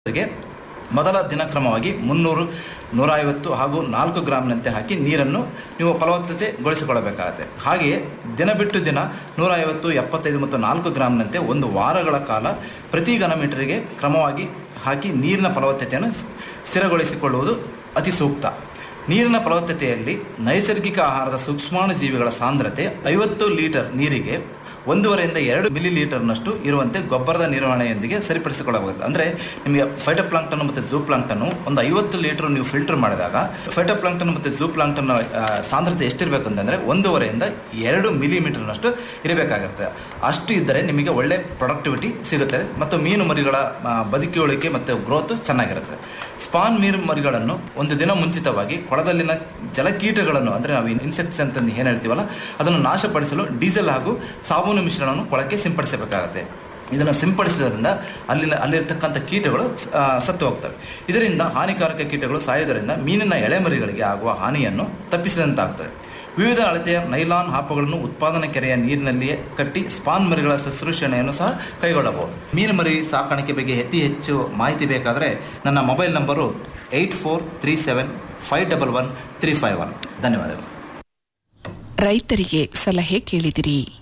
ಗೆ ಮೊದಲ ದಿನಕ್ರಮವಾಗಿ ಮುನ್ನೂರು ನೂರೈವತ್ತು ಹಾಗೂ ನಾಲ್ಕು ಗ್ರಾಮ್ನಂತೆ ಹಾಕಿ ನೀರನ್ನು ನೀವು ಫಲವತ್ತತೆಗೊಳಿಸಿಕೊಳ್ಳಬೇಕಾಗುತ್ತೆ ಹಾಗೆಯೇ ದಿನ ಬಿಟ್ಟು ದಿನ ನೂರೈವತ್ತು ಎಪ್ಪತ್ತೈದು ಮತ್ತು ನಾಲ್ಕು ಗ್ರಾಮ್ನಂತೆ ಒಂದು ವಾರಗಳ ಕಾಲ ಪ್ರತಿ ಘನಮೀಟರಿಗೆ ಕ್ರಮವಾಗಿ ಹಾಕಿ ನೀರಿನ ಫಲವತ್ತತೆಯನ್ನು ಸ್ಥಿರಗೊಳಿಸಿಕೊಳ್ಳುವುದು ಅತಿ ಸೂಕ್ತ ನೀರಿನ ಫಲವತ್ತತೆಯಲ್ಲಿ ನೈಸರ್ಗಿಕ ಆಹಾರದ ಸೂಕ್ಷ್ಮಾಣು ಜೀವಿಗಳ ಸಾಂದ್ರತೆ ಐವತ್ತು ಲೀಟರ್ ನೀರಿಗೆ ಒಂದೂವರೆಯಿಂದ ಎರಡು ಮಿಲಿ ಲೀಟರ್ನಷ್ಟು ಇರುವಂತೆ ಗೊಬ್ಬರದ ನಿರ್ವಹಣೆಯೊಂದಿಗೆ ಸರಿಪಡಿಸಿಕೊಳ್ಳಬಹುದು ಅಂದರೆ ನಿಮಗೆ ಫೈಟೋಪ್ಲಾಂಕ್ಟನ್ ಮತ್ತು ಝೂ ಪ್ಲಾಂಕ್ಟನ್ ಒಂದು ಐವತ್ತು ಲೀಟರ್ ನೀವು ಫಿಲ್ಟರ್ ಮಾಡಿದಾಗ ಫೈಟೋಪ್ಲಾಂಕ್ಟನ್ ಮತ್ತು ಝೂ ಪ್ಲಾಂಕ್ಟನ್ ಸಾಂದ್ರತೆ ಎಷ್ಟಿರಬೇಕು ಅಂತಂದರೆ ಒಂದೂವರೆಯಿಂದ ಎರಡು ಮಿಲಿಮೀಟರ್ನಷ್ಟು ಇರಬೇಕಾಗುತ್ತೆ ಅಷ್ಟು ಇದ್ದರೆ ನಿಮಗೆ ಒಳ್ಳೆ ಪ್ರೊಡಕ್ಟಿವಿಟಿ ಸಿಗುತ್ತೆ ಮತ್ತು ಮೀನು ಮರಿಗಳ ಆ, ಬದುಕುಳಿಕೆ ಮತ್ತು ಗ್ರೋತ್ ಚೆನ್ನಾಗಿರುತ್ತೆ ಸ್ಪಾನ್ ಮೀನು ಮರಿಗಳನ್ನು ಒಂದು ದಿನ ಮುಂಚಿತವಾಗಿ ಕೊಳದಲ್ಲಿನ ಜಲಕೀಟಗಳನ್ನು ಅಂದರೆ ನಾವು ಇನ್ಸೆಕ್ಟ್ಸ್ ಅಂತ ಏನು ಹೇಳ್ತೀವಲ್ಲ ಅದನ್ನು ನಾಶಪಡಿಸಲು ಡೀಸೆಲ್ ಹಾಗೂ ಸಾಬೂನು ಮಿಶ್ರಣವನ್ನು ಕೊಳಕ್ಕೆ ಸಿಂಪಡಿಸಬೇಕಾಗುತ್ತೆ ಇದನ್ನು ಸಿಂಪಡಿಸಿದ್ರಿಂದ ಅಲ್ಲಿನ ಅಲ್ಲಿರ್ತಕ್ಕಂಥ ಕೀಟಗಳು ಆ, ಸತ್ತು ಹೋಗ್ತವೆ ಇದರಿಂದ ಹಾನಿಕಾರಕ ಕೀಟಗಳು ಸಾಯುವುದರಿಂದ ಮೀನಿನ ಎಳೆಮರಿಗಳಿಗೆ ಆಗುವ ಹಾನಿಯನ್ನು ತಪ್ಪಿಸಿದಂತಾಗ್ತದೆ ವಿವಿಧ ಅಳತೆಯ ನೈಲಾನ್ ಹಾಪುಗಳನ್ನು ಉತ್ಪಾದನಾ ಕೆರೆಯ ನೀರಿನಲ್ಲಿಯೇ ಕಟ್ಟಿ ಸ್ಪಾನ್ ಮರಿಗಳ ಶುಶ್ರೂಷಣೆಯನ್ನು ಸಹ ಕೈಗೊಳ್ಳಬಹುದು ಮೀನು ಮರಿ ಸಾಕಾಣಿಕೆ ಬಗ್ಗೆ ಅತಿ ಹೆಚ್ಚು ಮಾಹಿತಿ ಬೇಕಾದರೆ ನನ್ನ mobile number eight four three seven five double one three five one ಧನ್ಯವಾದಗಳು ರೈತರಿಗೆ ಸಲಹೆ ಕೇಳಿದಿರಿ